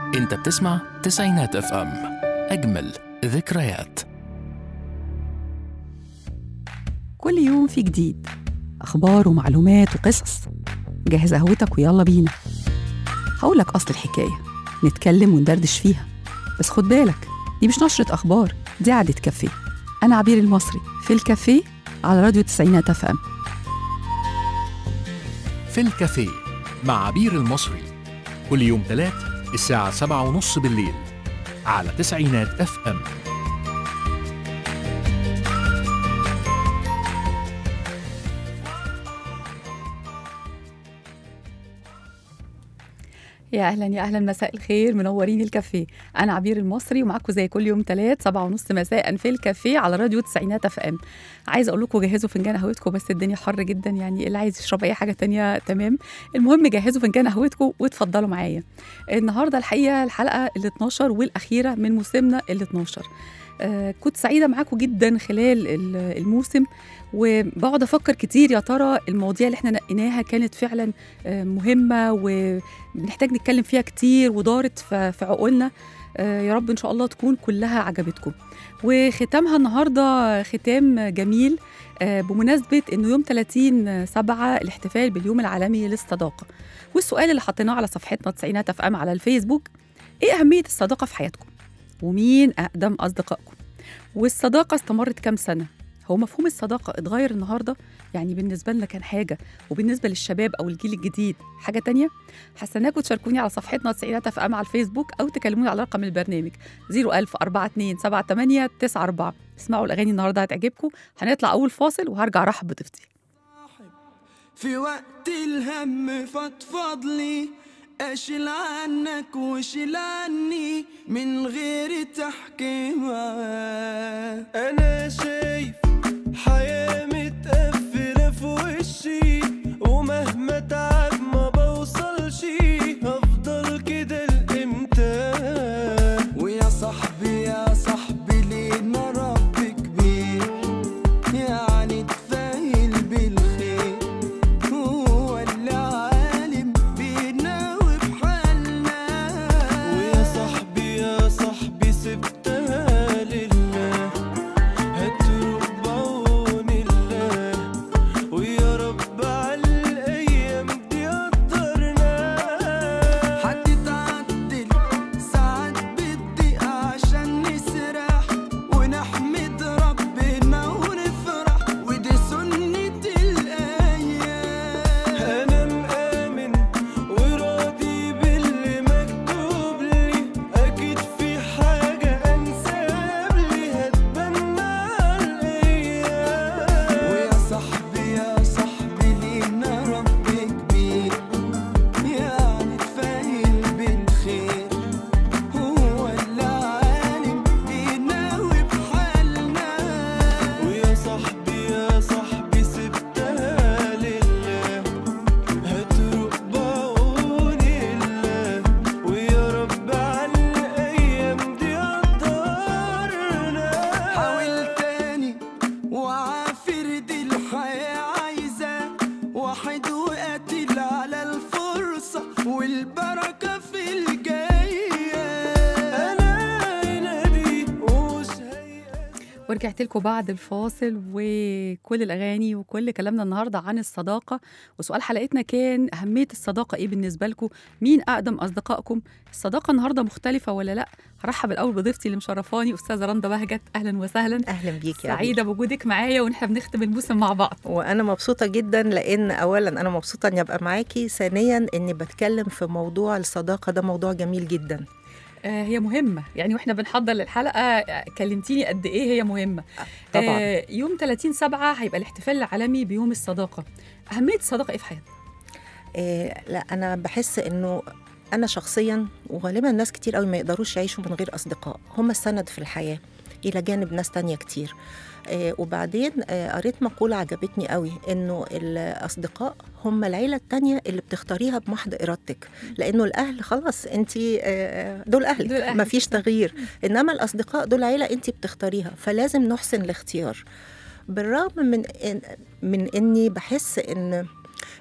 انت بتسمع تسعينات اف ام اجمل ذكريات كل يوم في جديد أخبار ومعلومات وقصص جهز قهوتك ويلا بينا هقولك أصل الحكاية نتكلم وندردش فيها بس خد بالك دي مش نشرة أخبار دي قعدة كافيه أنا عبير المصري في الكافيه على راديو تسعينات اف ام في الكافيه مع عبير المصري كل يوم ثلاث الساعة سبعة ونص بالليل على تسعينات اف ام يا اهلا يا اهلا مساء الخير منورين الكافيه انا عبير المصري ومعاكم زي كل يوم ثلاث سبعة ونص مساء في الكافيه على راديو تسعينات اف ام عايزه اقول لكم جهزوا فنجان قهوتكم بس الدنيا حر جدا يعني اللي عايز يشرب اي حاجه تانية تمام المهم جهزوا فنجان قهوتكم واتفضلوا معايا النهارده الحقيقه الحلقه ال 12 والاخيره من موسمنا ال 12 آه كنت سعيده معاكم جدا خلال ال- الموسم وبقعد افكر كتير يا ترى المواضيع اللي احنا نقيناها كانت فعلا آه، مهمه وبنحتاج نتكلم فيها كتير ودارت ف- في عقولنا آه، يا رب ان شاء الله تكون كلها عجبتكم وختامها النهارده ختام جميل آه، بمناسبه انه يوم 30 سبعة الاحتفال باليوم العالمي للصداقه والسؤال اللي حطيناه على صفحتنا تسعينات اف ام على الفيسبوك ايه اهميه الصداقه في حياتكم ومين اقدم اصدقائكم والصداقه استمرت كام سنه هو مفهوم الصداقه اتغير النهارده يعني بالنسبه لنا كان حاجه وبالنسبه للشباب او الجيل الجديد حاجه تانية حسناكم تشاركوني على صفحتنا تسعينات اف ام على الفيسبوك او تكلموني على رقم البرنامج 01000 42 78 94 اسمعوا الاغاني النهارده هتعجبكم هنطلع اول فاصل وهرجع ارحب بضيفتي في وقت الهم فضفض لي اشيل عنك وشيل عني من غير تحكيمة انا شايف حياة متقفلة في وشي ومهما تعب ما بوصلش هفضل كده لامتى ويا صاحبي يا صاحبي لينا رب كبير يعني تفايل بالخير هو اللي عالم بينا وبحالنا ويا صاحبي يا صاحبي سبتها لله هتروح بعون الله ويا رب على الايام دي قدرنا حد تعدل ساعات بتضيق عشان نسرح ونحمد ربنا ونفرح ودي سنة الأيام أنا مآمن وراضي باللي مكتوب لي أكيد في حاجة أنساب لي هتبنى الأيام ويا صاحبي يا صاحبي لينا رب كبير يعني تفايل بالخير هو اللي عالم بينا وبحالنا ويا صاحبي يا صاحبي سبتها لله هتروح بعون الله ويا رب على الايام دي قدرنا حاول تاني وعافر دي الحياة عايزة واحد وقاتل على الفرصة والبركة في الجاية أنا هنادي ومش هيأ ورجعت لكم بعد الفاصل وكل الاغاني وكل كلامنا النهارده عن الصداقه وسؤال حلقتنا كان اهميه الصداقه ايه بالنسبه لكم مين اقدم اصدقائكم الصداقه النهارده مختلفه ولا لا هرحب الاول بضيفتي اللي مشرفاني استاذه رندا بهجت اهلا وسهلا اهلا بيك يا سعيده بوجودك معايا ونحن بنختم الموسم مع بعض وانا مبسوطه جدا لان اولا انا مبسوطه اني ابقى معاكي ثانيا اني بتكلم في موضوع الصداقه ده موضوع جميل جدا آه هي مهمه يعني واحنا بنحضر للحلقه آه، كلمتيني قد ايه هي مهمه طبعا آه يوم 30 7 هيبقى الاحتفال العالمي بيوم الصداقه اهميه الصداقه ايه في حياتك آه لا انا بحس انه انا شخصيا وغالبا ناس كتير قوي ما يقدروش يعيشوا من غير اصدقاء هم السند في الحياه الى جانب ناس تانية كتير آه وبعدين آه قريت مقولة عجبتني قوي إنه الأصدقاء هم العيلة التانية اللي بتختاريها بمحض إرادتك لأنه الأهل خلاص أنت آه دول أهلك دول أهلك. مفيش تغيير إنما الأصدقاء دول عيلة أنت بتختاريها فلازم نحسن الاختيار بالرغم من إن من إني بحس إن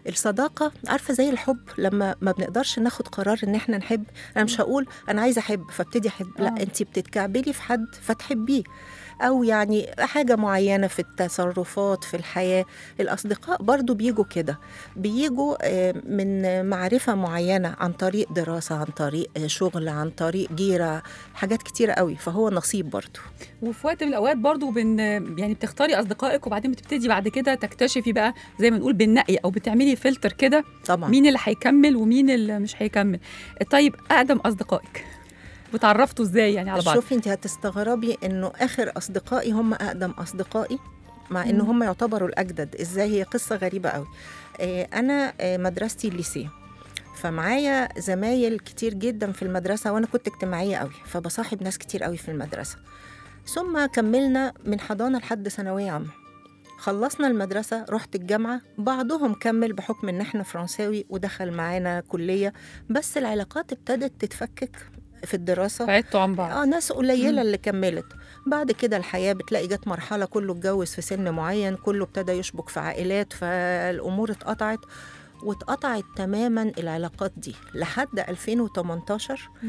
الصداقة عارفة زي الحب لما ما بنقدرش ناخد قرار ان احنا نحب انا مش هقول انا عايزة احب فابتدي احب لا آه. انت بتتكعبلي في حد فتحبيه او يعني حاجة معينة في التصرفات في الحياة الاصدقاء برضو بيجوا كده بيجوا آه، من معرفة معينة عن طريق دراسة عن طريق آه، شغل عن طريق جيرة حاجات كتيرة قوي فهو نصيب برضو وفي وقت من الاوقات برضو بن يعني بتختاري اصدقائك وبعدين بتبتدي بعد كده تكتشفي بقى زي ما نقول بالنقي او بتعملي فلتر كده طبعا مين اللي هيكمل ومين اللي مش هيكمل طيب اقدم اصدقائك وتعرفتوا ازاي يعني على بعض شوفي انت هتستغربي انه اخر اصدقائي هم اقدم اصدقائي مع ان مم. هم يعتبروا الاجدد ازاي هي قصه غريبه قوي آه، انا آه، مدرستي الليسيه فمعايا زمايل كتير جدا في المدرسه وانا كنت اجتماعيه قوي فبصاحب ناس كتير قوي في المدرسه ثم كملنا من حضانه لحد ثانويه عامه خلصنا المدرسة رحت الجامعة بعضهم كمل بحكم إن إحنا فرنساوي ودخل معانا كلية بس العلاقات ابتدت تتفكك في الدراسة بعدتوا عن بعض اه ناس قليله مم. اللي كملت بعد كده الحياه بتلاقي جت مرحله كله اتجوز في سن معين كله ابتدى يشبك في عائلات فالامور اتقطعت واتقطعت تماما العلاقات دي لحد 2018 مم.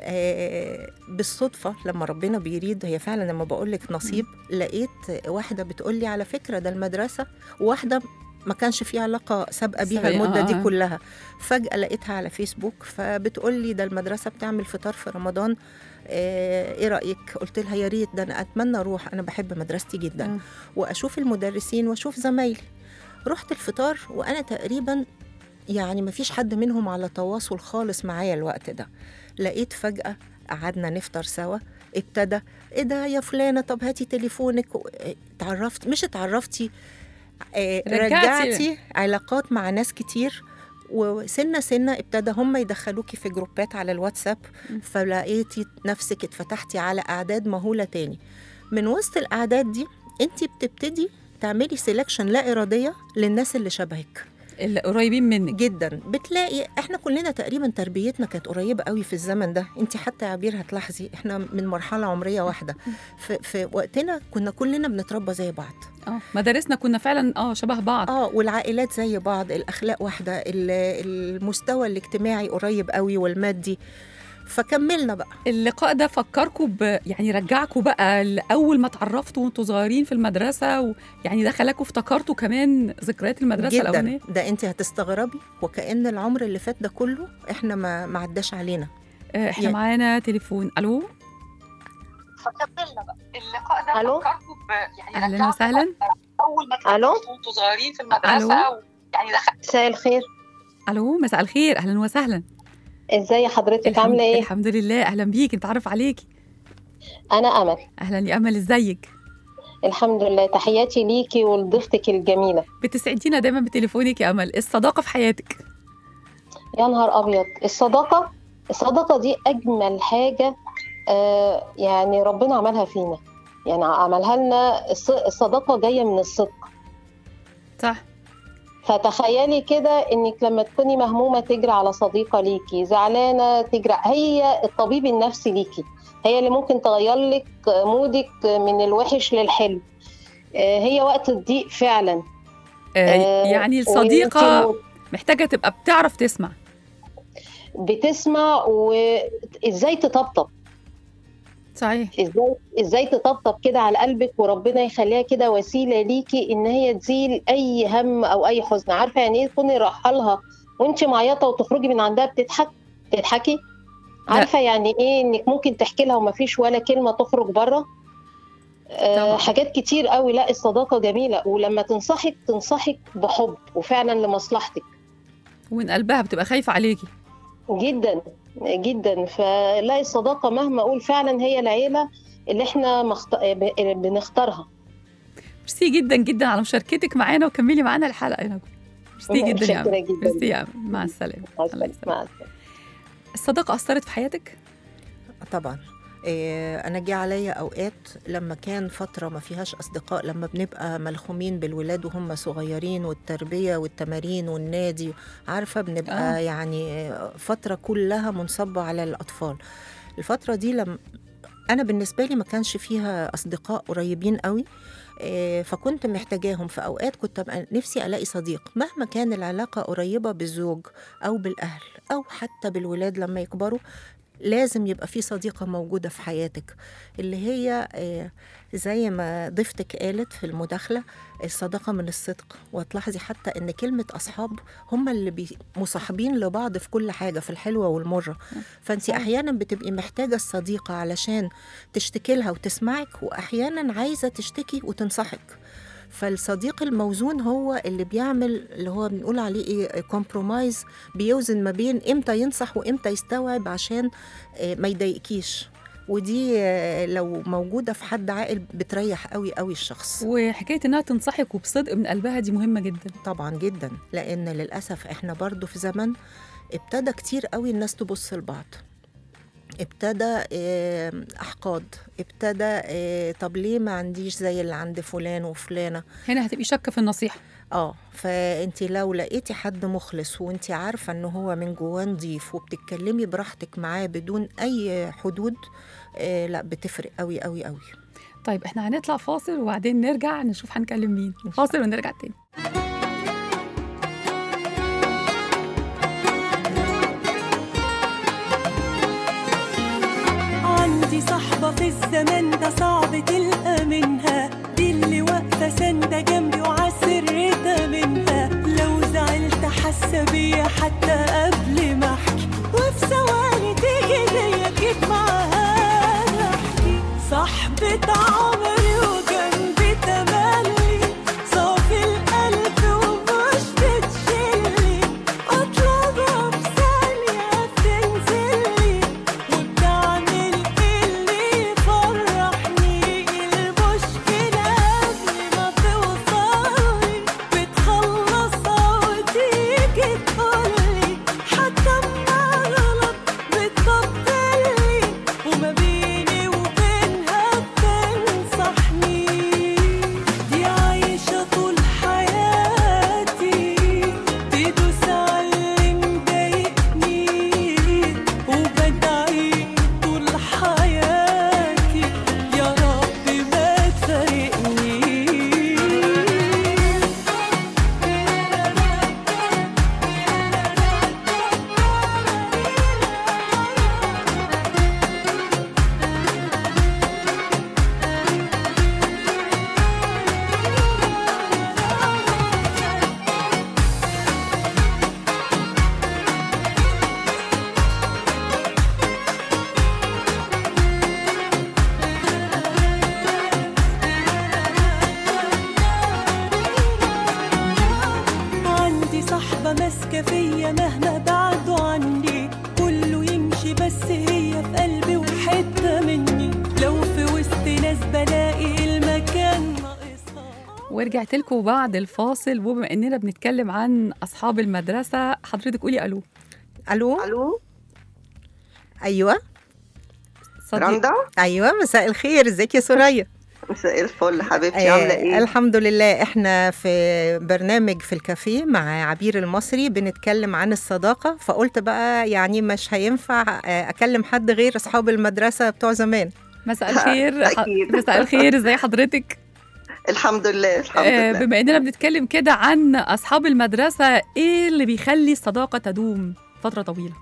آه بالصدفه لما ربنا بيريد هي فعلا لما بقول لك نصيب لقيت واحده بتقول لي على فكره ده المدرسه وواحده ما كانش في علاقه سابقه بيها سابقة، المده آه، دي آه. كلها فجاه لقيتها على فيسبوك فبتقول لي ده المدرسه بتعمل فطار في رمضان آه، ايه رايك قلت لها يا ريت ده انا اتمنى اروح انا بحب مدرستي جدا آه. واشوف المدرسين واشوف زمايلي رحت الفطار وانا تقريبا يعني ما فيش حد منهم على تواصل خالص معايا الوقت ده لقيت فجاه قعدنا نفطر سوا ابتدى ايه ده يا فلانه طب هاتي تليفونك و- آه، اتعرفت مش اتعرفتي آه، رجعتي. رجعتي علاقات مع ناس كتير وسنه سنه ابتدى هم يدخلوكي في جروبات على الواتساب م. فلقيتي نفسك اتفتحتي على اعداد مهوله تاني من وسط الاعداد دي انت بتبتدي تعملي سيلكشن لا اراديه للناس اللي شبهك اللي قريبين منك جدا بتلاقي احنا كلنا تقريبا تربيتنا كانت قريبه قوي في الزمن ده انت حتى يا عبير هتلاحظي احنا من مرحله عمريه واحده في, في وقتنا كنا كلنا بنتربى زي بعض اه مدارسنا كنا فعلا اه شبه بعض اه والعائلات زي بعض الاخلاق واحده ال- المستوى الاجتماعي قريب قوي والمادي فكملنا بقى اللقاء ده فكركم ب... يعني رجعكم بقى لاول ما اتعرفتوا وانتوا صغيرين في المدرسه ويعني ده خلاكم افتكرتوا كمان ذكريات المدرسه جدا الاولانيه ده انت هتستغربي وكأن العمر اللي فات ده كله احنا ما ما عداش علينا آه، احنا يعني- معانا تليفون الو فكملنا بقى اللقاء ده ألو؟ فكركم ب... يعني اهلا وسهلا اول ما الو وانتوا صغيرين في ألو؟ يعني مساء الخير الو مساء الخير اهلا وسهلا ازاي حضرتك الحمد- عامله ايه الحمد لله اهلا بيك نتعرف عليكي انا امل اهلا يا امل ازيك الحمد لله تحياتي ليكي ولضيفتك الجميله بتسعدينا دايما بتليفونك يا امل الصداقه في حياتك يا نهار ابيض الصداقه الصداقه دي اجمل حاجه آه يعني ربنا عملها فينا يعني عملها لنا الص- الصداقه جايه من الصدق صح فتخيلي كده انك لما تكوني مهمومه تجري على صديقه ليكي زعلانه تجري هي الطبيب النفسي ليكي هي اللي ممكن تغير لك مودك من الوحش للحلو آه، هي وقت الضيق فعلا آه آه، يعني وانتي الصديقه محتاجه تبقى بتعرف تسمع بتسمع وازاي تطبطب صحيح ازاي ازاي تطبطب كده على قلبك وربنا يخليها كده وسيله ليكي ان هي تزيل اي هم او اي حزن عارفه يعني ايه تكوني رايحه لها وانت معيطه وتخرجي من عندها بتضحك تضحكي عارفه يعني ايه انك ممكن تحكي لها ومفيش ولا كلمه تخرج بره طبعاً. آه حاجات كتير قوي لا الصداقه جميله ولما تنصحك تنصحك بحب وفعلا لمصلحتك ومن قلبها بتبقى خايفه عليكي جدا جدا فلا الصداقه مهما اقول فعلا هي العيله اللي احنا مخت... ب- بنختارها ميرسي جدا جدا على مشاركتك معانا وكملي معانا الحلقه يا نجوى ميرسي جدا يا متشكرة امل جدا. ميرسي يا امل مع السلامه مع الله السلامة. يسلمك. مع السلامه الصداقه اثرت في حياتك طبعا إيه، انا جه عليا اوقات لما كان فتره ما فيهاش اصدقاء لما بنبقى ملخومين بالولاد وهم صغيرين والتربيه والتمارين والنادي عارفه بنبقى آه. آه. يعني فتره كلها منصبه على الاطفال الفتره دي لما انا بالنسبه لي ما كانش فيها اصدقاء قريبين قوي آه، فكنت محتاجاهم في اوقات كنت أبقى نفسي الاقي صديق مهما كان العلاقه قريبه بالزوج او بالاهل او حتى بالولاد لما يكبروا لازم يبقى في صديقة موجودة في حياتك اللي هي آه، زي ما ضيفتك قالت في المداخلة الصداقة من الصدق وتلاحظي حتى ان كلمة اصحاب هم اللي بي- مصاحبين لبعض في كل حاجة في الحلوة والمرة فانت احيانا بتبقي محتاجة الصديقة علشان تشتكي لها وتسمعك واحيانا عايزة تشتكي وتنصحك فالصديق الموزون هو اللي بيعمل اللي هو بنقول عليه ايه كومبرومايز بيوزن ما بين امتى ينصح وامتى يستوعب عشان آه، ما يضايقكيش ودي آه، لو موجودة في حد عاقل بتريح قوي قوي الشخص وحكايه انها تنصحك وبصدق من قلبها دي مهمه جدا طبعا جدا لان للاسف احنا برضو في زمن ابتدى كتير قوي الناس تبص لبعض ابتدى آه، احقاد ابتدى آه، طب ليه ما عنديش زي اللي عند فلان وفلانه هنا هتبقي شاكه في النصيحه اه فانت لو لقيتي حد مخلص وانت عارفه ان هو من جواه نضيف وبتتكلمي براحتك معاه بدون اي حدود آه لا بتفرق قوي قوي قوي طيب احنا هنطلع فاصل وبعدين نرجع نشوف هنكلم مين فاصل ونرجع تاني عندي صاحبة في الزمان ده صعب تلقى منها دي اللي واقفة ساندة جنبي وعسرتها منها لو زعلت حاسة بيا حتى قبل ما احكي وفي ثواني تيجي ليا جيت معاها احكي صاحبة عمري وجنبي تملي صافي القلب ومش بتشيلي اطلبها في ثانية بتنزلي وبتعمل اللي يفرحني المشكلة قبل ما توصلي بتخلصها وتيجي تقولي حتى اما غلط بتطبلي وما بيني وبينها بتنصحني دي عايشة طول حياتي تدوس على اللي مضايقني وبدعي طول حياتي يا رب ما تفارقني عندي صاحبة ماسكة فيا مهما بعدوا عني كله يمشي بس هي في قلبي وحتة مني لو في وسط ناس بلاقي المكان ناقصها ورجعت لكم بعد الفاصل وبما اننا بنتكلم عن اصحاب المدرسه حضرتك قولي الو الو الو ايوه صديق رندا ايوه مساء الخير ازيك يا سوريا مساء الفل حبيبتي عامله ايه الحمد لله احنا في برنامج في الكافيه مع عبير المصري بنتكلم عن الصداقة فقلت بقى يعني مش هينفع آه، اكلم حد غير اصحاب المدرسة بتوع زمان مساء الخير أكيد. مساء الخير ازي حضرتك الحمد لله الحمد آه، لله بما اننا بنتكلم كده عن اصحاب المدرسه ايه اللي بيخلي الصداقه تدوم فتره طويله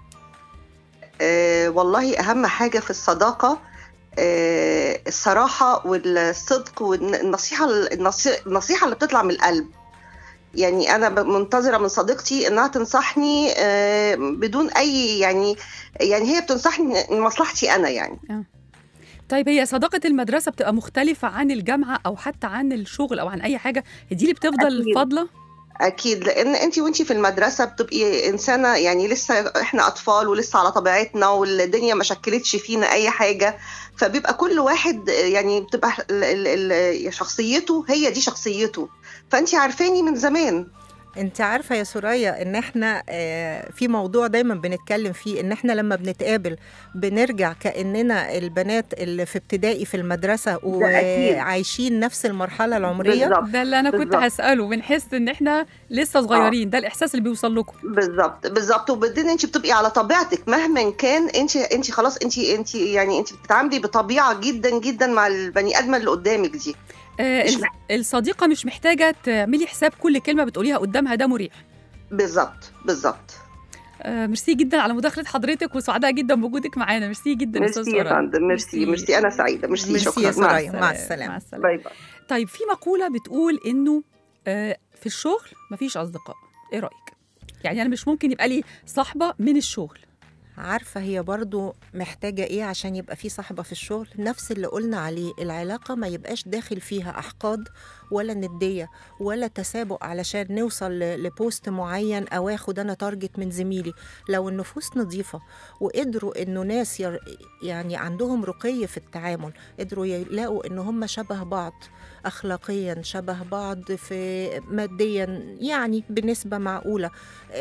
آه والله اهم حاجه في الصداقه آه الصراحه والصدق والنصيحه النصي- النصيحه اللي بتطلع من القلب يعني انا ب- منتظره من صديقتي انها تنصحني آه بدون اي يعني يعني هي بتنصحني لمصلحتي انا يعني طيب هي صداقه المدرسه بتبقى مختلفه عن الجامعه او حتى عن الشغل او عن اي حاجه هي دي اللي بتفضل أكيد. فاضله اكيد لان انت وانت في المدرسه بتبقي انسانه يعني لسه احنا اطفال ولسه على طبيعتنا والدنيا ما شكلتش فينا اي حاجه فبيبقى كل واحد يعني بتبقى ال- ال- ال- شخصيته هي دي شخصيته فانت عارفاني من زمان انت عارفة يا سوريا ان احنا آه، في موضوع دايما بنتكلم فيه ان احنا لما بنتقابل بنرجع كأننا البنات اللي في ابتدائي في المدرسة أكيد. وعايشين نفس المرحلة العمرية بالظبط ده اللي انا كنت بالظبط. هساله بنحس ان احنا لسه صغيرين ده الاحساس اللي بيوصل لكم بالظبط بالظبط وبعدين انت بتبقي على طبيعتك مهما كان انت انت خلاص انت انت يعني انت بتتعاملي بطبيعه جدا جدا مع البني ادمه اللي قدامك دي آه مش ال- مح- الصديقه مش محتاجه تعملي حساب كل كلمه بتقوليها قدامها ده مريح بالظبط بالظبط آه ميرسي جدا على مداخله حضرتك وسعداء جدا بوجودك معانا ميرسي جدا ميرسي أستاذ يا سرايا. فندم ميرسي ميرسي انا سعيده ميرسي ميرسي شكرا يا مع سرايا. السلامة. مع السلامة. مع السلامه باي باي طيب في مقولة بتقول إنه آه، في الشغل مفيش أصدقاء، إيه رأيك؟ يعني أنا مش ممكن يبقى لي صاحبة من الشغل، عارفة هي برضو محتاجة إيه عشان يبقى في صاحبة في الشغل نفس اللي قلنا عليه العلاقة ما يبقاش داخل فيها أحقاد ولا ندية ولا تسابق علشان نوصل ل- لبوست معين أو آخد أنا تارجت من زميلي لو النفوس نظيفة وقدروا إنه ناس ير يعني عندهم رقي في التعامل قدروا يلاقوا إن هم شبه بعض أخلاقيا شبه بعض في ماديا يعني بنسبة معقولة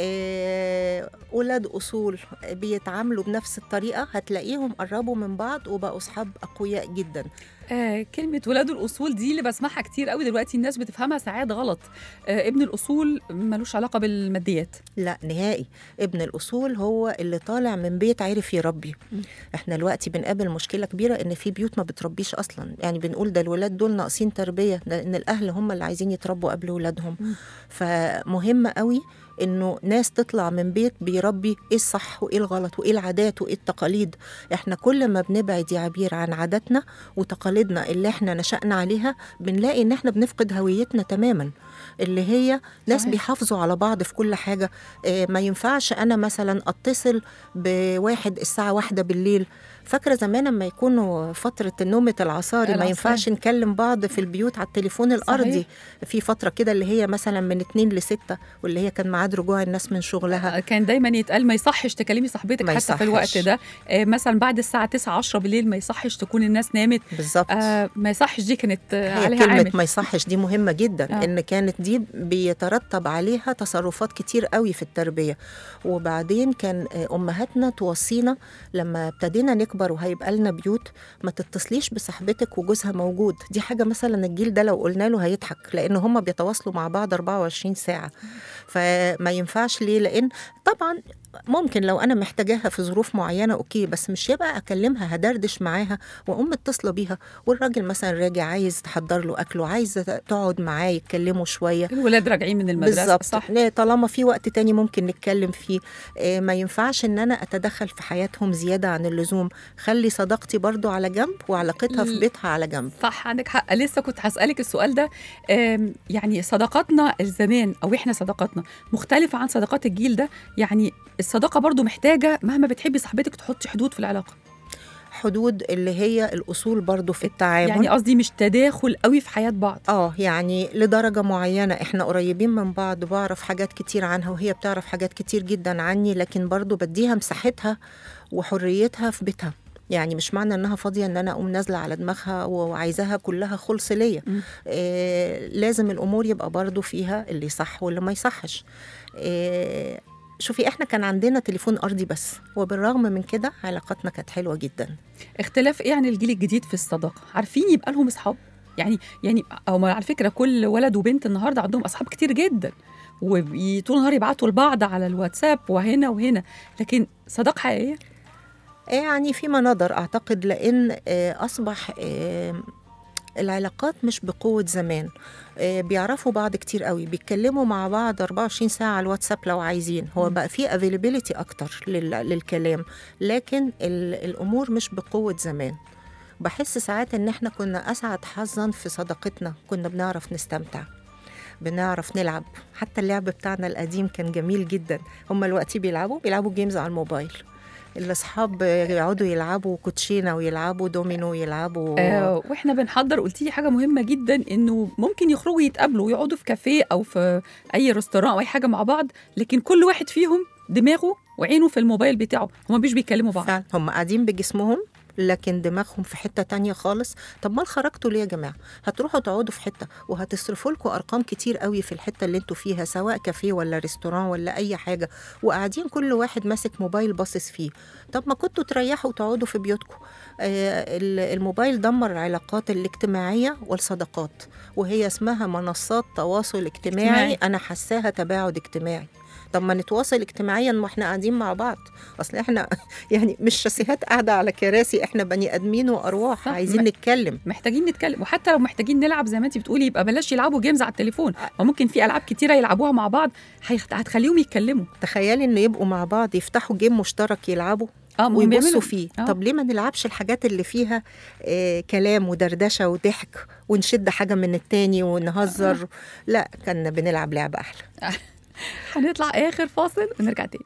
آه، ولاد أصول بيتعاملوا بنفس الطريقة هتلاقيهم قربوا من بعض وبقوا أصحاب أقوياء جدا آه كلمة ولاد الأصول دي اللي بسمعها كتير قوي دلوقتي الناس بتفهمها ساعات غلط، آه ابن الأصول ملوش علاقة بالماديات، لا نهائي ابن الأصول هو اللي طالع من بيت عارف يربي م. احنا دلوقتي بنقابل مشكلة كبيرة ان في بيوت ما بتربيش أصلا يعني بنقول ده الولاد دول ناقصين تربية لأن الأهل هم اللي عايزين يتربوا قبل ولادهم م. فمهم قوي انه ناس تطلع من بيت بيربي ايه الصح وايه الغلط وايه العادات وايه التقاليد احنا كل ما بنبعد يا عبير عن عاداتنا وتقاليدنا اللي احنا نشأنا عليها بنلاقي ان احنا بنفقد هويتنا تماما اللي هي ناس صحيح. بيحافظوا على بعض في كل حاجة آه، ما ينفعش أنا مثلا أتصل بواحد الساعة واحدة بالليل فاكرة زمان لما يكونوا فترة نومة العصاري ما العصاري. ينفعش نكلم بعض في البيوت على التليفون الأرضي صحيح. في فترة كده اللي هي مثلا من اتنين لستة واللي هي كان ميعاد رجوع الناس من شغلها آه، كان دايما يتقال ما يصحش تكلمي صاحبتك ما حتى في يصحش. الوقت ده، آه مثلا بعد الساعة 9 10 بالليل ما يصحش تكون الناس نامت، بالظبط آه ما يصحش دي كانت آه هي عليها كلمة عامل ما يصحش دي مهمة جدا آه. آه. إن كانت دي بيترتب عليها تصرفات كتير قوي في التربية وبعدين كان آه، أمهاتنا توصينا لما ابتدينا نكبر وهيبقى لنا بيوت ما تتصليش بصاحبتك وجوزها موجود دي حاجة مثلا الجيل ده لو قلنا له هيضحك لأن هم بيتواصلوا مع بعض 24 ساعة فما ينفعش ليه لأن طبعا ممكن لو انا محتاجاها في ظروف معينه اوكي بس مش يبقى اكلمها هدردش معاها واقوم متصله بيها والراجل مثلا راجع عايز تحضر له اكله عايزه تقعد معاه يتكلموا شويه الولاد راجعين من المدرسة بالظبط صح لا، طالما في وقت تاني ممكن نتكلم فيه آه، ما ينفعش ان انا اتدخل في حياتهم زياده عن اللزوم خلي صداقتي برضو على جنب وعلاقتها في ل- بيتها على جنب صح عندك حق لسه كنت هسألك السؤال ده آم، يعني صداقاتنا الزمان أو إحنا صداقاتنا مختلفة عن صداقات الجيل ده يعني الصداقة برضو محتاجة مهما بتحبي صاحبتك تحطي حدود في العلاقة حدود اللي هي الاصول برضو في التعامل يعني قصدي مش تداخل قوي في حياة بعض اه يعني لدرجة معينة احنا قريبين من بعض بعرف حاجات كتير عنها وهي بتعرف حاجات كتير جدا عني لكن برضو بديها مساحتها وحريتها في بيتها يعني مش معنى انها فاضيه ان انا اقوم نازله على دماغها وعايزاها كلها خلص ليا مم. آه لازم الامور يبقى برضو فيها اللي صح واللي ما يصحش آه شوفي احنا كان عندنا تليفون ارضي بس وبالرغم من كده علاقاتنا كانت حلوه جدا اختلاف إيه عن الجيل الجديد في الصداقة عارفين يبقى لهم أصحاب يعني يعني أو على فكرة كل ولد وبنت النهاردة عندهم أصحاب كتير جدا وطول النهار يبعتوا لبعض على الواتساب وهنا وهنا لكن صداقة حقيقية يعني فيما نظر اعتقد لان آه، اصبح آه، العلاقات مش بقوة زمان آه، بيعرفوا بعض كتير قوي بيتكلموا مع بعض 24 ساعة على الواتساب لو عايزين هو مم. بقى فيه availability أكتر لل- للكلام لكن ال- الأمور مش بقوة زمان بحس ساعات إن إحنا كنا أسعد حظا في صداقتنا كنا بنعرف نستمتع بنعرف نلعب حتى اللعب بتاعنا القديم كان جميل جدا هم دلوقتي بيلعبوا بيلعبوا جيمز على الموبايل الاصحاب يقعدوا يلعبوا كوتشينه ويلعبوا دومينو ويلعبوا آه واحنا بنحضر قلت لي حاجه مهمه جدا انه ممكن يخرجوا يتقابلوا ويقعدوا في كافيه او في اي ريستوران او اي حاجه مع بعض لكن كل واحد فيهم دماغه وعينه في الموبايل بتاعه هما مش بيكلموا بعض فعلا هم قاعدين بجسمهم لكن دماغهم في حته تانية خالص طب ما خرجتوا ليه يا جماعه هتروحوا تقعدوا في حته وهتصرفوا لكم ارقام كتير قوي في الحته اللي انتوا فيها سواء كافيه ولا ريستوران ولا اي حاجه وقاعدين كل واحد ماسك موبايل باصص فيه طب ما كنتوا تريحوا وتقعدوا في بيوتكم آه ال- الموبايل دمر العلاقات الاجتماعيه والصداقات وهي اسمها منصات تواصل اجتماعي, اجتماعي. اجتماعي. انا حساها تباعد اجتماعي طب ما نتواصل اجتماعيا واحنا قاعدين مع بعض اصل احنا يعني مش شاسيهات قاعده على كراسي احنا بني ادمين وارواح صح. عايزين ما- نتكلم محتاجين نتكلم وحتى لو محتاجين نلعب زي ما انت بتقولي يبقى بلاش يلعبوا جيمز على التليفون وممكن في العاب كتيره يلعبوها مع بعض هيخ- هتخليهم يتكلموا تخيلي ان يبقوا مع بعض يفتحوا جيم مشترك يلعبوا اه ما هم ويبصوا بيعملوا- فيه آه. طب ليه ما نلعبش الحاجات اللي فيها آه كلام ودردشه وضحك ونشد حاجه من التاني ونهزر لا كنا بنلعب لعبه احلى هنطلع اخر فاصل ونرجع تاني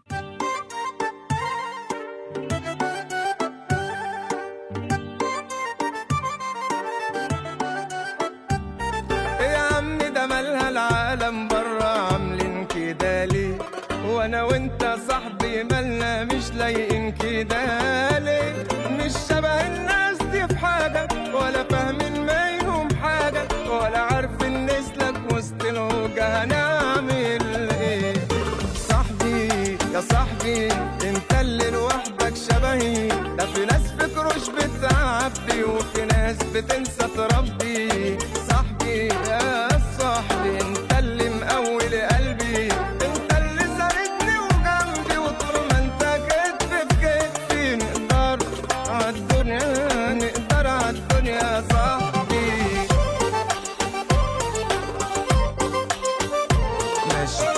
يا عم ده مالها العالم برا عاملين كده ليه وانا وانت صاحبي مالنا مش لايقين كده ليه مش شبه الناس دي في حاجة ولا فاهمين منهم حاجة ولا عارفين نسلك وسط الهوجة هنعمل ايه صاحبي يا صاحبي انت اللي لوحدك شبهي ده في ناس فكروش بتعبي وفي ناس بتنسى تربي صاحبي يا صاحبي انت اللي مقول قلبي انت اللي ساندني وجنبي وطول ما انت كتف في كتفي نقدر عالدنيا نقدر عالدنيا يا صاحبي ماشي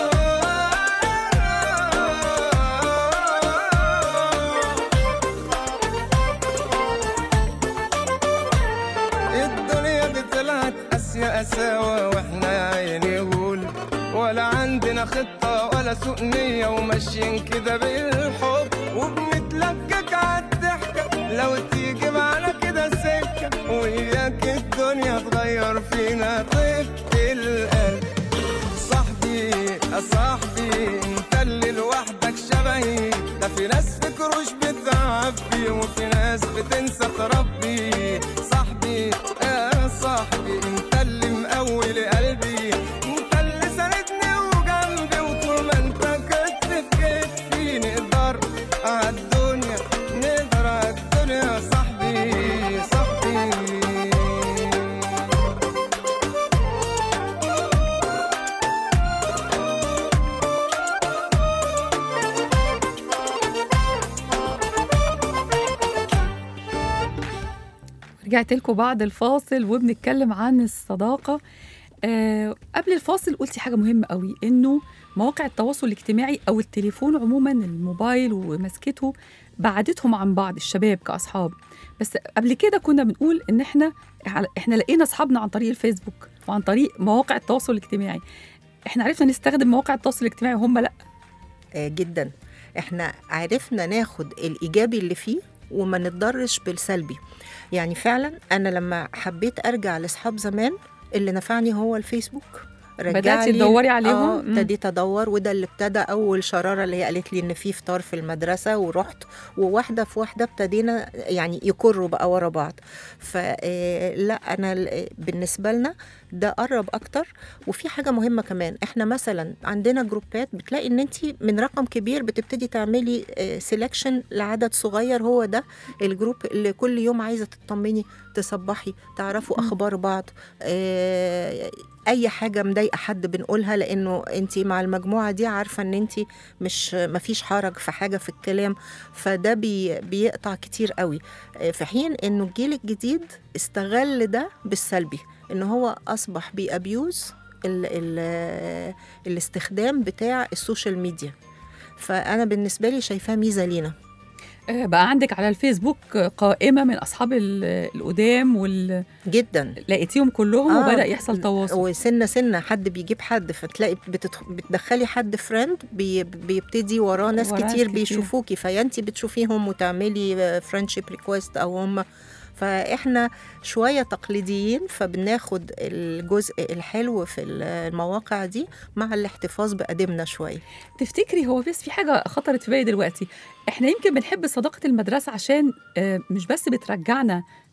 الدنيا دي طلعت قاسية قساوة واحنا يا عيني غول ولا عندنا خطة ولا سوء نية وماشيين كده بالحب وبنتلكك عالضحكة لو تيجي معانا كده سكة وإياك الدنيا تغير فينا طيبة القلب صاحبي يا صاحبي انت اللي لوحدك شبهي ده في ناس فكروش بتعبي وفي ناس بتنسى تربي صاحبي يا صاحبي انت اللي مقول قلبي انت اللي ساندني وجنبي وطول ما انت كتف في كتفي نقدر عالدنيا نقدر عالدنيا يا صاحبي صاحبي رجعت لكم بعد الفاصل وبنتكلم عن الصداقه آه قبل الفاصل قلتي حاجه مهمه قوي انه مواقع التواصل الاجتماعي او التليفون عموما الموبايل ومسكته بعدتهم عن بعض الشباب كاصحاب بس قبل كده كنا بنقول ان احنا احنا لقينا اصحابنا عن طريق الفيسبوك وعن طريق مواقع التواصل الاجتماعي احنا عرفنا نستخدم مواقع التواصل الاجتماعي وهم لا آه جدا احنا عرفنا ناخد الايجابي اللي فيه وما نتضرش بالسلبي يعني فعلا انا لما حبيت ارجع لاصحاب زمان اللي نفعني هو الفيسبوك رجع بدأتي لي- تدوري عليهم؟ اه مم. ابتديت ادور وده اللي ابتدى اول شراره اللي هي قالت لي ان في فطار في المدرسه ورحت وواحده في واحده ابتدينا يعني يكروا بقى ورا بعض فلا انا ال- بالنسبه لنا ده قرب اكتر وفي حاجه مهمه كمان احنا مثلا عندنا جروبات بتلاقي ان انت من رقم كبير بتبتدي تعملي سيلكشن لعدد صغير هو ده الجروب اللي كل يوم عايزه تطمني تصبحي تعرفوا اخبار بعض آه، اي حاجه مضايقه حد بنقولها لانه انت مع المجموعه دي عارفه ان انت مش مفيش حرج في حاجه في الكلام فده بي بيقطع كتير قوي آه، في حين انه الجيل الجديد استغل ده بالسلبي ان هو اصبح بيابيوز ال ال الاستخدام بتاع السوشيال ميديا فانا بالنسبه لي شايفاه ميزه لينا آه، بقى عندك على الفيسبوك قائمه من اصحاب ال- القدام واللي جدا لقيتيهم كلهم آه، وبدا يحصل تواصل وسنه سنه حد بيجيب حد فتلاقي بتدخ... بتدخلي حد فريند بي... بيبتدي وراه ناس وراه ناس كتير كتير. بيشوفوكي فيا انت بتشوفيهم وتعملي فريندشيب ريكويست او هم فاحنا شويه تقليديين فبناخد الجزء الحلو في المواقع دي مع الاحتفاظ بقديمنا شويه تفتكري هو بس في حاجه خطرت في بالي دلوقتي احنا يمكن بنحب صداقه المدرسه عشان آه، مش بس بترجعنا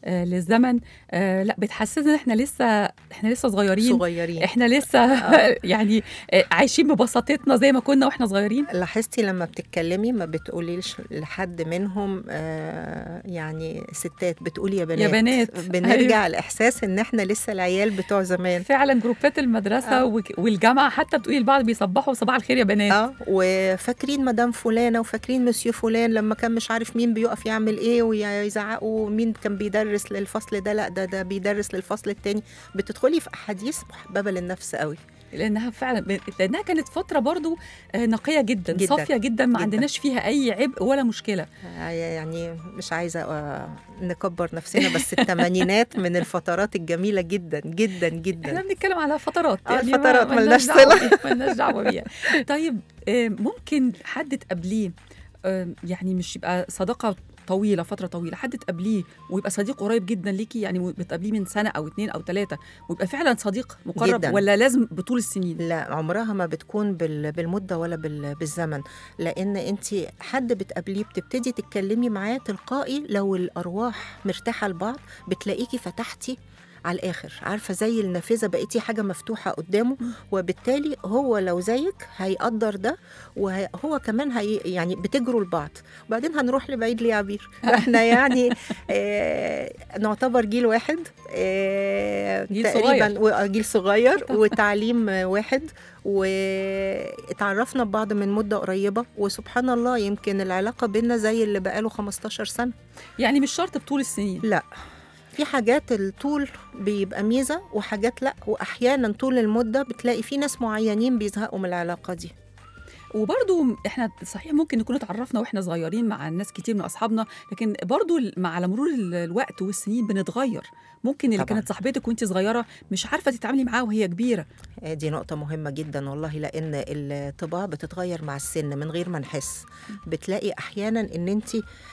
آه للزمن آه لا بتحسسنا ان احنا لسه احنا لسه صغيرين صغيرين احنا لسه يعني آه عايشين ببساطتنا زي ما كنا واحنا صغيرين لاحظتي لما بتتكلمي ما بتقوليش لحد منهم آه يعني ستات بتقولي يا بنات يا بنات. بنرجع أيوة. الاحساس ان احنا لسه العيال بتوع زمان فعلا جروبات المدرسه آه. وك- والجامعه حتى بتقولي لبعض بيصبحوا صباح الخير يا بنات اه وفاكرين مدام فلانه وفاكرين مسيو فلان لما كان مش عارف مين بيقف يعمل ايه ويزعقوا مين كان بيدرس للفصل ده لا ده ده بيدرس للفصل التاني بتدخلي في احاديث محببه للنفس قوي لانها فعلا لانها كانت فتره برضو آه، نقيه جدا, جداً. صافيه جدا ما جداً. عندناش فيها اي عبء ولا مشكله آه، يعني مش عايزه آه، نكبر نفسنا بس الثمانينات من الفترات الجميله جدا جدا احنا جدا بنتكلم على فترات آه، ما- الفترات ملناش ملناش دعوة صلة. بيها، ملناش دعوه بيها طيب آه، ممكن حد تقابليه آه، يعني مش يبقى صداقه طويله فتره طويله حد تقابليه ويبقى صديق قريب جدا ليكي يعني بتقابليه من سنه او اتنين او ثلاثه ويبقى فعلا صديق مقرب جداً. ولا لازم بطول السنين لا عمرها ما بتكون بال- بالمده ولا بال- بالزمن لان انت حد بتقابليه بتبتدي تتكلمي معاه تلقائي لو الارواح مرتاحه لبعض بتلاقيكي فتحتي على الاخر عارفه زي النافذه بقيتي حاجه مفتوحه قدامه وبالتالي هو لو زيك هيقدر ده وهو كمان هي يعني بتجروا لبعض وبعدين هنروح لبعيد ليه يا عبير احنا يعني آه نعتبر جيل واحد آه جيل تقريبا و- جيل صغير وتعليم واحد واتعرفنا ببعض من مده قريبه وسبحان الله يمكن العلاقه بينا زي اللي بقاله 15 سنه يعني مش شرط بطول السنين لا في حاجات الطول بيبقى ميزه وحاجات لا واحيانا طول المده بتلاقي في ناس معينين بيزهقوا من العلاقه دي وبرضو احنا صحيح ممكن نكون اتعرفنا واحنا صغيرين مع ناس كتير من اصحابنا لكن برضو ال- مع على مرور ال- الوقت والسنين بنتغير ممكن اللي طبعاً. كانت صاحبتك وانت صغيره مش عارفه تتعاملي معاها وهي كبيره آه، دي نقطة مهمة جدا والله لأن الطباع بتتغير مع السن من غير ما نحس بتلاقي أحيانا إن أنت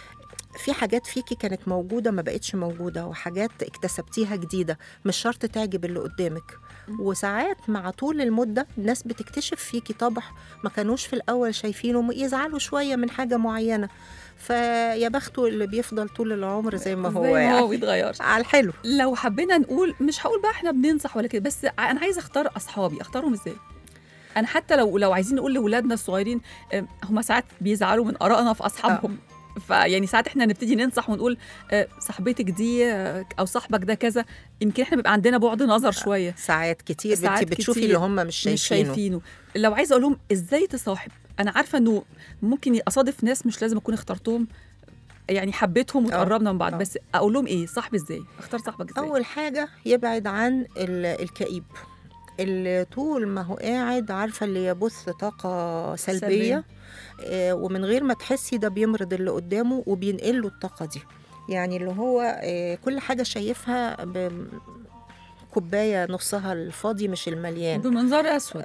في حاجات فيكي كانت موجودة ما بقتش موجودة وحاجات اكتسبتيها جديدة مش شرط تعجب اللي قدامك وساعات مع طول المدة الناس بتكتشف فيكي طبع ما كانوش في الأول شايفينه يزعلوا شوية من حاجة معينة فيا بخته اللي بيفضل طول العمر زي ما هو زي ما يعني هو بيتغيرش على الحلو لو حبينا نقول مش هقول بقى احنا بننصح ولا كده بس ع- انا عايزه اختار اصحابي اختارهم ازاي انا حتى لو لو عايزين نقول لاولادنا الصغيرين آه، هم ساعات بيزعلوا من ارائنا في اصحابهم فيعني ساعات احنا نبتدي ننصح ونقول آه، صاحبتك دي آه، او صاحبك ده كذا يمكن احنا بيبقى عندنا بعد نظر شويه ساعات كتير ساعات بنتي بتشوفي كتير اللي هم مش شايفينه مش شايفينه لو عايزه اقول لهم ازاي تصاحب انا عارفه انه ممكن اصادف ناس مش لازم اكون اخترتهم يعني حبيتهم وتقربنا من بعض آه. بس اقول لهم ايه صاحب ازاي اختار صاحبك ازاي اول حاجه يبعد عن ال- الكئيب اللي طول ما هو قاعد عارفه اللي يبث طاقه سلبيه, سلبية. سلبية. آه ومن غير ما تحسي ده بيمرض اللي قدامه وبينقل له الطاقه دي يعني اللي هو آه كل حاجه شايفها ب- كوبايه نصها الفاضي مش المليان بمنظار اسود آه.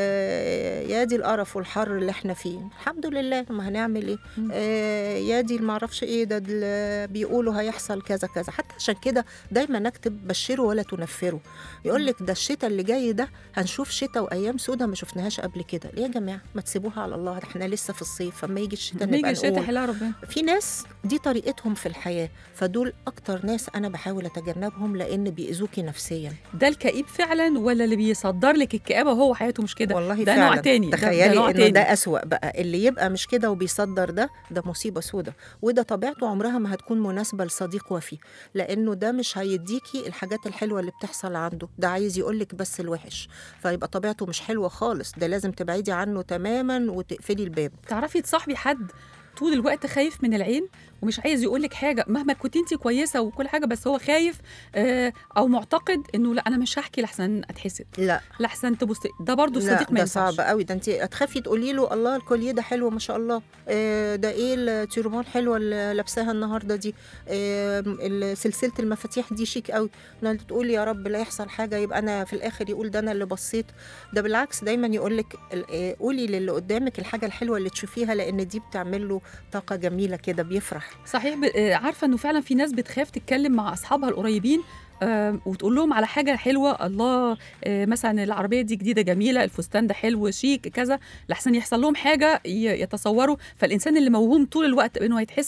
آه يا دي القرف والحر اللي احنا فيه الحمد لله ما هنعمل ايه مم. آه يا دي المعرفش ايه ده دل- بيقولوا هيحصل كذا كذا حتى عشان كده دايما نكتب بشروا ولا تنفروا يقول لك ده الشتاء اللي جاي ده هنشوف شتاء وايام سودة ما شفناهاش قبل كده ليه يا جماعه ما تسيبوها على الله ده احنا لسه في الصيف فما يجي الشتاء نيجي نبقى الشتاء نقول حلها ربنا في ناس دي طريقتهم في الحياه فدول اكتر ناس انا بحاول اتجنبهم لان بيأذوكي نفسيا ده الكئيب فعلا ولا اللي بيصدر لك الكآبة وهو حياته مش كده والله ده فعلا نوع تاني ده- ده تخيلي نوع انه تاني. ده اسوأ بقى اللي يبقى مش كده وبيصدر ده ده مصيبه سودة وده طبيعته عمرها ما هتكون مناسبه لصديق وفي لانه ده مش هيديكي الحاجات الحلوه اللي بتحصل عنده ده عايز يقولك بس الوحش فيبقى طبيعته مش حلوه خالص ده لازم تبعدي عنه تماما وتقفلي الباب تعرفي تصاحبي حد طول الوقت خايف من العين ومش عايز يقول لك حاجه مهما كنت انت كويسه وكل حاجه بس هو خايف آه او معتقد انه لا انا مش هحكي لحسن اتحسد لا لحسن تبص ده برضو لا الصديق ما ده ينفعش صعب قوي ده انت هتخافي تقولي له الله الكوليه ده حلو ما شاء الله آه ده ايه التيرمان حلوه اللي لابساها النهارده دي آه ال- سلسله المفاتيح دي شيك قوي انت تقولي يا رب لا يحصل حاجه يبقى انا في الاخر يقول ده انا اللي بصيت ده بالعكس دايما يقول لك قولي للي قدامك الحاجه الحلوه اللي تشوفيها لان دي بتعمل له طاقه جميله كده بيفرح صحيح ب... آه، عارفه انه فعلا في ناس بتخاف تتكلم مع اصحابها القريبين آه، وتقول لهم على حاجه حلوه الله آه، مثلا العربيه دي جديده جميله الفستان ده حلو شيك كذا لحسن يحصل لهم حاجه ي- يتصوروا فالانسان اللي موهوم طول الوقت بانه هيتحسد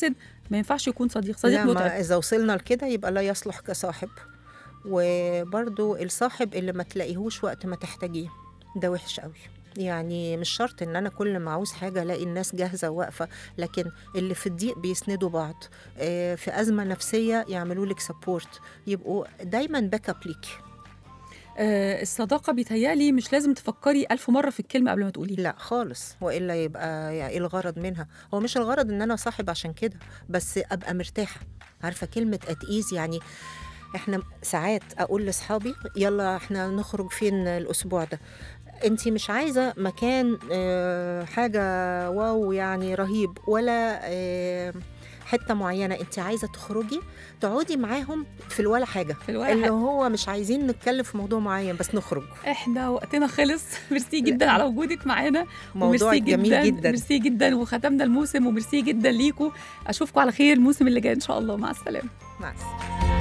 ما ينفعش يكون صديق صديق لا متعب ما اذا وصلنا لكده يبقى لا يصلح كصاحب وبرضو الصاحب اللي ما تلاقيهوش وقت ما تحتاجيه ده وحش قوي يعني مش شرط ان انا كل ما عاوز حاجه الاقي الناس جاهزه واقفه لكن اللي في الضيق بيسندوا بعض آه، في ازمه نفسيه يعملوا لك سبورت يبقوا دايما باك اب ليكي آه الصداقه بيتهيألي مش لازم تفكري ألف مره في الكلمه قبل ما تقوليها لا خالص والا يبقى يعني ايه الغرض منها هو مش الغرض ان انا صاحب عشان كده بس ابقى مرتاحه عارفه كلمه اتيز يعني احنا ساعات اقول لاصحابي يلا احنا نخرج فين الاسبوع ده انت مش عايزه مكان آه، حاجه واو يعني رهيب ولا آه، حته معينه انت عايزه تخرجي تقعدي معاهم في الولا حاجه في الورقه اللي هو مش عايزين نتكلم في موضوع معين بس نخرج احنا وقتنا خلص ميرسي جدا على وجودك معانا موضوع وميرسي جميل جدا ميرسي جدا وختمنا الموسم وميرسي جدا ليكم اشوفكم على خير الموسم اللي جاي ان شاء الله مع السلامه مع السلامه